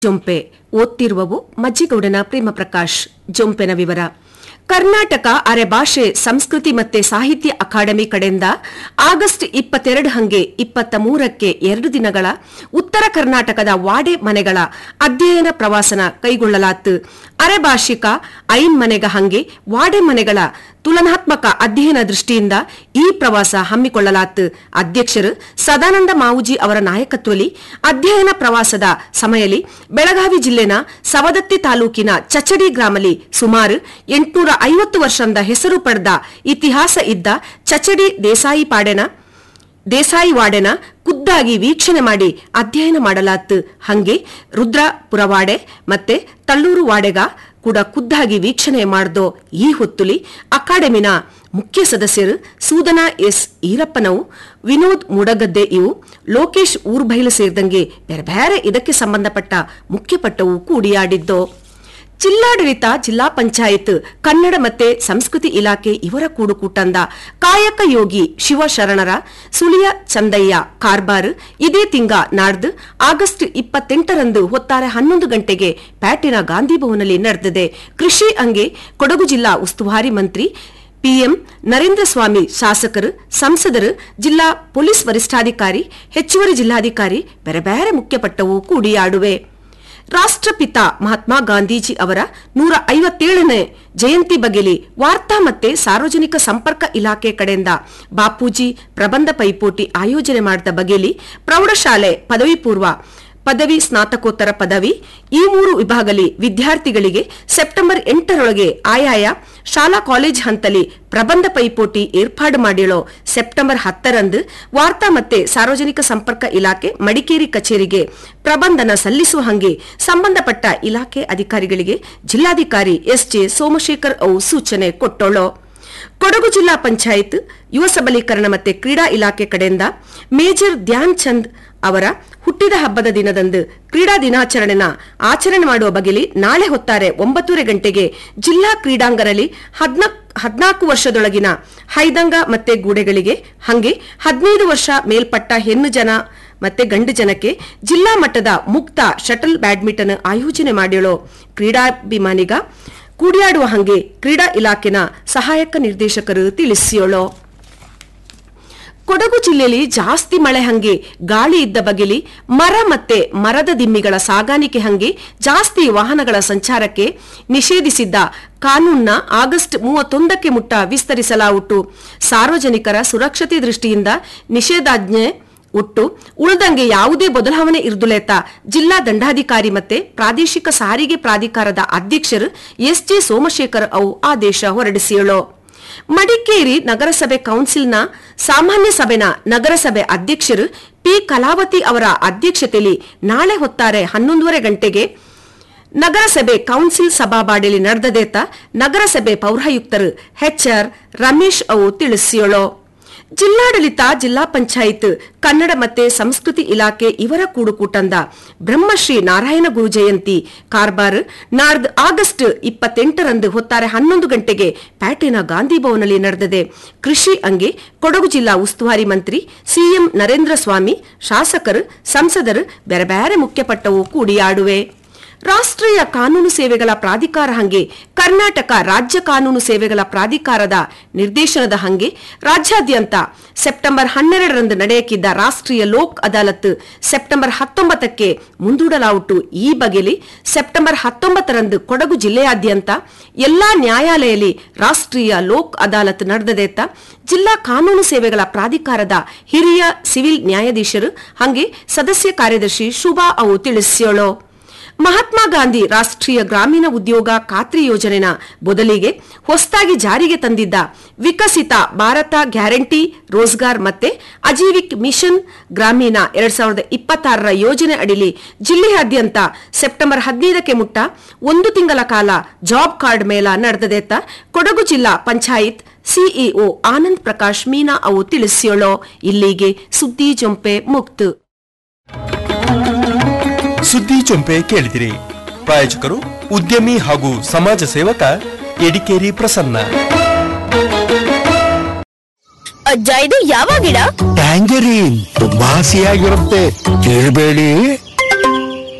ಜೊಂಪೆ ಓದ್ತಿರುವವು ಮಜ್ಜಿಗೌಡನ ಪ್ರೇಮ ಪ್ರಕಾಶ್ ಜೊಂಪೆನ ವಿವರ ಕರ್ನಾಟಕ ಅರೆಭಾಷೆ ಸಂಸ್ಕೃತಿ ಮತ್ತೆ ಸಾಹಿತ್ಯ ಅಕಾಡೆಮಿ ಕಡೆಯಿಂದ ಆಗಸ್ಟ್ ಇಪ್ಪತ್ತೆರಡು ಹಂಗೆ ಇಪ್ಪತ್ತ ಮೂರಕ್ಕೆ ಎರಡು ದಿನಗಳ ಉತ್ತರ ಕರ್ನಾಟಕದ ವಾಡೆ ಮನೆಗಳ ಅಧ್ಯಯನ ಪ್ರವಾಸನ ಕೈಗೊಳ್ಳಲಾತು ಅರೆಭಾಷಿಕ ಐನ್ ಮನೆಗ ಹಂಗೆ ವಾಡೆ ಮನೆಗಳ ತುಲನಾತ್ಮಕ ಅಧ್ಯಯನ ದೃಷ್ಟಿಯಿಂದ ಈ ಪ್ರವಾಸ ಹಮ್ಮಿಕೊಳ್ಳಲಾತು ಅಧ್ಯಕ್ಷರು ಸದಾನಂದ ಮಾವುಜಿ ಅವರ ನಾಯಕತ್ವದಲ್ಲಿ ಅಧ್ಯಯನ ಪ್ರವಾಸದ ಸಮಯದಲ್ಲಿ ಬೆಳಗಾವಿ ಜಿಲ್ಲೆನ ಸವದತ್ತಿ ತಾಲೂಕಿನ ಚಚಡಿ ಗ್ರಾಮಲ್ಲಿ ಸುಮಾರು ಎಂಟುನೂರ ಐವತ್ತು ವರ್ಷದ ಹೆಸರು ಪಡೆದ ಇತಿಹಾಸ ಇದ್ದ ಚಚಡಿ ದೇಸಾಯಿ ಪಾಡೆನ ದೇಸಾಯಿ ವಾಡೆನ ಖುದ್ದಾಗಿ ವೀಕ್ಷಣೆ ಮಾಡಿ ಅಧ್ಯಯನ ಮಾಡಲಾತು ಹಂಗೆ ರುದ್ರಪುರವಾಡೆ ಮತ್ತೆ ತಳ್ಳೂರು ವಾಡೆಗ ಕೂಡ ಖುದ್ದಾಗಿ ವೀಕ್ಷಣೆ ಮಾಡ್ದೋ ಈ ಹೊತ್ತುಲಿ ಅಕಾಡೆಮಿನ ಮುಖ್ಯ ಸದಸ್ಯರು ಸೂದನಾ ಎಸ್ ಈರಪ್ಪನವು ವಿನೋದ್ ಮುಡಗದ್ದೆ ಇವು ಲೋಕೇಶ್ ಊರ್ಬೈಲು ಸೇರಿದಂಗೆ ಬೇರೆ ಬೇರೆ ಇದಕ್ಕೆ ಸಂಬಂಧಪಟ್ಟ ಮುಖ್ಯಪಟ್ಟವು ಕೂಡಿಯಾಡಿದ್ದೋ ಜಿಲ್ಲಾಡಳಿತ ಜಿಲ್ಲಾ ಪಂಚಾಯತ್ ಕನ್ನಡ ಮತ್ತೆ ಸಂಸ್ಕೃತಿ ಇಲಾಖೆ ಇವರ ಕೂಡುಕೂಟಂದ ಕಾಯಕ ಯೋಗಿ ಶಿವಶರಣರ ಸುಳಿಯ ಚಂದಯ್ಯ ಕಾರ್ಬಾರ್ ಇದೇ ತಿಂಗ ನಾಡ್ದು ಆಗಸ್ಟ್ ಇಪ್ಪತ್ತೆಂಟರಂದು ಹೊತ್ತಾರೆ ಹನ್ನೊಂದು ಗಂಟೆಗೆ ಪ್ಯಾಟಿನ ಗಾಂಧಿ ಭವನಲ್ಲಿ ನಡೆದಿದೆ ಕೃಷಿ ಅಂಗೆ ಕೊಡಗು ಜಿಲ್ಲಾ ಉಸ್ತುವಾರಿ ಮಂತ್ರಿ ಪಿಎಂ ನರೇಂದ್ರ ಸ್ವಾಮಿ ಶಾಸಕರು ಸಂಸದರು ಜಿಲ್ಲಾ ಪೊಲೀಸ್ ವರಿಷ್ಠಾಧಿಕಾರಿ ಹೆಚ್ಚುವರಿ ಜಿಲ್ಲಾಧಿಕಾರಿ ಬೇರೆ ಬೇರೆ ಮುಖ್ಯಪಟ್ಟವು ಕೂಡಿಯಾಡುವೆ ರಾಷ್ಟ್ರಪಿತ ಮಹಾತ್ಮ ಗಾಂಧೀಜಿ ಅವರ ನೂರ ಐವತ್ತೇಳನೇ ಜಯಂತಿ ಬಗೆಲಿ ವಾರ್ತಾ ಮತ್ತೆ ಸಾರ್ವಜನಿಕ ಸಂಪರ್ಕ ಇಲಾಖೆ ಕಡೆಯಿಂದ ಬಾಪೂಜಿ ಪ್ರಬಂಧ ಪೈಪೋಟಿ ಆಯೋಜನೆ ಮಾಡಿದ ಬಗೆಲಿ ಪ್ರೌಢಶಾಲೆ ಪದವಿ ಪೂರ್ವ ಪದವಿ ಸ್ನಾತಕೋತ್ತರ ಪದವಿ ಈ ಮೂರು ವಿಭಾಗಲಿ ವಿದ್ಯಾರ್ಥಿಗಳಿಗೆ ಸೆಪ್ಟೆಂಬರ್ ಎಂಟರೊಳಗೆ ಆಯಾಯ ಶಾಲಾ ಕಾಲೇಜ್ ಹಂತಲಿ ಪ್ರಬಂಧ ಪೈಪೋಟಿ ಏರ್ಪಾಡು ಮಾಡಿಳೋ ಸೆಪ್ಟೆಂಬರ್ ಹತ್ತರಂದು ವಾರ್ತಾ ಮತ್ತೆ ಸಾರ್ವಜನಿಕ ಸಂಪರ್ಕ ಇಲಾಖೆ ಮಡಿಕೇರಿ ಕಚೇರಿಗೆ ಪ್ರಬಂಧನ ಸಲ್ಲಿಸುವ ಹಂಗೆ ಸಂಬಂಧಪಟ್ಟ ಇಲಾಖೆ ಅಧಿಕಾರಿಗಳಿಗೆ ಜಿಲ್ಲಾಧಿಕಾರಿ ಎಸ್ ಜೆ ಸೋಮಶೇಖರ್ ಅವು ಸೂಚನೆ ಕೊಟ್ಟೋಳೋ ಕೊಡಗು ಜಿಲ್ಲಾ ಪಂಚಾಯತ್ ಯುವ ಸಬಲೀಕರಣ ಮತ್ತೆ ಕ್ರೀಡಾ ಇಲಾಖೆ ಕಡೆಯಿಂದ ಮೇಜರ್ ಧ್ಯಾನ್ ಚಂದ್ ಅವರ ಹುಟ್ಟಿದ ಹಬ್ಬದ ದಿನದಂದು ಕ್ರೀಡಾ ದಿನಾಚರಣೆನ ಆಚರಣೆ ಮಾಡುವ ಬಗೆಲಿ ನಾಳೆ ಹೊತ್ತಾರೆ ಒಂಬತ್ತೂವರೆ ಗಂಟೆಗೆ ಜಿಲ್ಲಾ ಕ್ರೀಡಾಂಗಣದಲ್ಲಿ ಹದ್ನಾಲ್ಕು ವರ್ಷದೊಳಗಿನ ಹೈದಂಗ ಮತ್ತೆ ಗೂಡೆಗಳಿಗೆ ಹಂಗೆ ಹದಿನೈದು ವರ್ಷ ಮೇಲ್ಪಟ್ಟ ಹೆಣ್ಣು ಜನ ಮತ್ತೆ ಗಂಡು ಜನಕ್ಕೆ ಜಿಲ್ಲಾ ಮಟ್ಟದ ಮುಕ್ತ ಶಟಲ್ ಬ್ಯಾಡ್ಮಿಂಟನ್ ಆಯೋಜನೆ ಮಾಡಿಳೋ ಕ್ರೀಡಾಭಿಮಾನಿಗ ಕೂಡಿಯಾಡುವ ಹಂಗೆ ಕ್ರೀಡಾ ಇಲಾಖೆನ ಸಹಾಯಕ ನಿರ್ದೇಶಕರು ತಿಳಿಸಿಯೋಳೋ ಕೊಡಗು ಜಿಲ್ಲೆಯಲ್ಲಿ ಜಾಸ್ತಿ ಮಳೆ ಹಂಗೆ ಗಾಳಿ ಇದ್ದ ಬಗೆಲಿ ಮರ ಮತ್ತೆ ಮರದ ದಿಮ್ಮಿಗಳ ಸಾಗಾಣಿಕೆ ಹಂಗೆ ಜಾಸ್ತಿ ವಾಹನಗಳ ಸಂಚಾರಕ್ಕೆ ನಿಷೇಧಿಸಿದ್ದ ಕಾನೂನ್ನ ಆಗಸ್ಟ್ ಮೂವತ್ತೊಂದಕ್ಕೆ ಮುಟ್ಟ ವಿಸ್ತರಿಸಲಾಯಿತು ಸಾರ್ವಜನಿಕರ ಸುರಕ್ಷತೆ ದೃಷ್ಟಿಯಿಂದ ನಿಷೇಧಾಜ್ಞೆ ಒಟ್ಟು ಉಳಿದಂಗೆ ಯಾವುದೇ ಬದಲಾವಣೆ ಇರ್ದುಲೇತ ಜಿಲ್ಲಾ ದಂಡಾಧಿಕಾರಿ ಮತ್ತೆ ಪ್ರಾದೇಶಿಕ ಸಾರಿಗೆ ಪ್ರಾಧಿಕಾರದ ಅಧ್ಯಕ್ಷರು ಎಸ್ ಜೆ ಸೋಮಶೇಖರ್ ಅವು ಆದೇಶ ಹೊರಡಿಸಿಯಳು ಮಡಿಕೇರಿ ನಗರಸಭೆ ಕೌನ್ಸಿಲ್ನ ಸಾಮಾನ್ಯ ಸಭೆನ ನಗರಸಭೆ ಅಧ್ಯಕ್ಷರು ಪಿ ಕಲಾವತಿ ಅವರ ಅಧ್ಯಕ್ಷತೆಯಲ್ಲಿ ನಾಳೆ ಹೊತ್ತಾರೆ ಹನ್ನೊಂದುವರೆ ಗಂಟೆಗೆ ನಗರಸಭೆ ಕೌನ್ಸಿಲ್ ಸಭಾಬಾಡಿಲಿ ನಡೆದದೇತ ನಗರಸಭೆ ಪೌರಾಯುಕ್ತರು ಎಚ್ಆರ್ ರಮೇಶ್ ಅವು ತಿಳಿಸಿಯೋಳು ಜಿಲ್ಲಾಡಳಿತ ಜಿಲ್ಲಾ ಪಂಚಾಯತ್ ಕನ್ನಡ ಮತ್ತೆ ಸಂಸ್ಕೃತಿ ಇಲಾಖೆ ಇವರ ಕೂಡುಕೂಟಂದ ಬ್ರಹ್ಮಶ್ರೀ ನಾರಾಯಣ ಗುರು ಜಯಂತಿ ಕಾರ್ಬಾರ್ ನಾಡ್ದು ಆಗಸ್ಟ್ ಇಪ್ಪತ್ತೆಂಟರಂದು ಹೊತ್ತಾರೆ ಹನ್ನೊಂದು ಗಂಟೆಗೆ ಪ್ಯಾಟಿನ ಗಾಂಧಿ ಭವನಲ್ಲಿ ನಡೆದಿದೆ ಕೃಷಿ ಅಂಗೆ ಕೊಡಗು ಜಿಲ್ಲಾ ಉಸ್ತುವಾರಿ ಮಂತ್ರಿ ಸಿಎಂ ನರೇಂದ್ರ ಸ್ವಾಮಿ ಶಾಸಕರು ಸಂಸದರು ಬೇರೆ ಬೇರೆ ಮುಖ್ಯಪಟ್ಟವು ಕೂಡಿಯಾಡುವೆ ರಾಷ್ಟ್ರೀಯ ಕಾನೂನು ಸೇವೆಗಳ ಪ್ರಾಧಿಕಾರ ಹಂಗೆ ಕರ್ನಾಟಕ ರಾಜ್ಯ ಕಾನೂನು ಸೇವೆಗಳ ಪ್ರಾಧಿಕಾರದ ನಿರ್ದೇಶನದ ಹಂಗೆ ರಾಜ್ಯಾದ್ಯಂತ ಸೆಪ್ಟೆಂಬರ್ ಹನ್ನೆರಡರಂದು ನಡೆಯಕ್ಕಿದ್ದ ರಾಷ್ಟ್ರೀಯ ಲೋಕ್ ಅದಾಲತ್ ಸೆಪ್ಟೆಂಬರ್ ಹತ್ತೊಂಬತ್ತಕ್ಕೆ ಮುಂದೂಡಲಾಯಿತು ಈ ಬಗೆಲಿ ಸೆಪ್ಟೆಂಬರ್ ಹತ್ತೊಂಬತ್ತರಂದು ಕೊಡಗು ಜಿಲ್ಲೆಯಾದ್ಯಂತ ಎಲ್ಲಾ ನ್ಯಾಯಾಲಯದಲ್ಲಿ ರಾಷ್ಟ್ರೀಯ ಲೋಕ್ ಅದಾಲತ್ ನಡೆದದೇತ ಜಿಲ್ಲಾ ಕಾನೂನು ಸೇವೆಗಳ ಪ್ರಾಧಿಕಾರದ ಹಿರಿಯ ಸಿವಿಲ್ ನ್ಯಾಯಾಧೀಶರು ಹಂಗೆ ಸದಸ್ಯ ಕಾರ್ಯದರ್ಶಿ ಶುಭಾ ಅವು ತಿಳಿಸಿಯೋಳು ಮಹಾತ್ಮ ಗಾಂಧಿ ರಾಷ್ಟ್ರೀಯ ಗ್ರಾಮೀಣ ಉದ್ಯೋಗ ಖಾತ್ರಿ ಯೋಜನೆನ ಬದಲಿಗೆ ಹೊಸದಾಗಿ ಜಾರಿಗೆ ತಂದಿದ್ದ ವಿಕಸಿತ ಭಾರತ ಗ್ಯಾರಂಟಿ ರೋಜ್ಗಾರ್ ಮತ್ತೆ ಅಜೀವಿಕ್ ಮಿಷನ್ ಗ್ರಾಮೀಣ ಎರಡ್ ಸಾವಿರದ ಇಪ್ಪತ್ತಾರರ ಯೋಜನೆ ಅಡಿಲಿ ಜಿಲ್ಲೆಯಾದ್ಯಂತ ಸೆಪ್ಟೆಂಬರ್ ಹದಿನೈದಕ್ಕೆ ಮುಟ್ಟ ಒಂದು ತಿಂಗಳ ಕಾಲ ಜಾಬ್ ಕಾರ್ಡ್ ಮೇಳ ನಡೆದದೆತ್ತ ಕೊಡಗು ಜಿಲ್ಲಾ ಪಂಚಾಯತ್ ಸಿಇಒ ಆನಂದ್ ಪ್ರಕಾಶ್ ಮೀನಾ ಅವು ತಿಳಿಸಿಯೋಳೋ ಇಲ್ಲಿಗೆ ಸುದ್ದಿ ಜೊಂಪೆ ಮುಕ್ತು ಸುದ್ದಿ ಚೊಂಪೆ ಕೇಳಿದಿರಿ ಪ್ರಾಯೋಜಕರು ಉದ್ಯಮಿ ಹಾಗೂ ಸಮಾಜ ಸೇವಕ ಎಡಿಕೇರಿ ಪ್ರಸನ್ನ ಅಜ್ಜ ಇದು ಯಾವ ಗಿಡ ಟ್ಯಾಂಜರೀನ್ ತುಂಬಾ ಹಸಿಯಾಗಿರುತ್ತೆ ಕೇಳಬೇಡಿ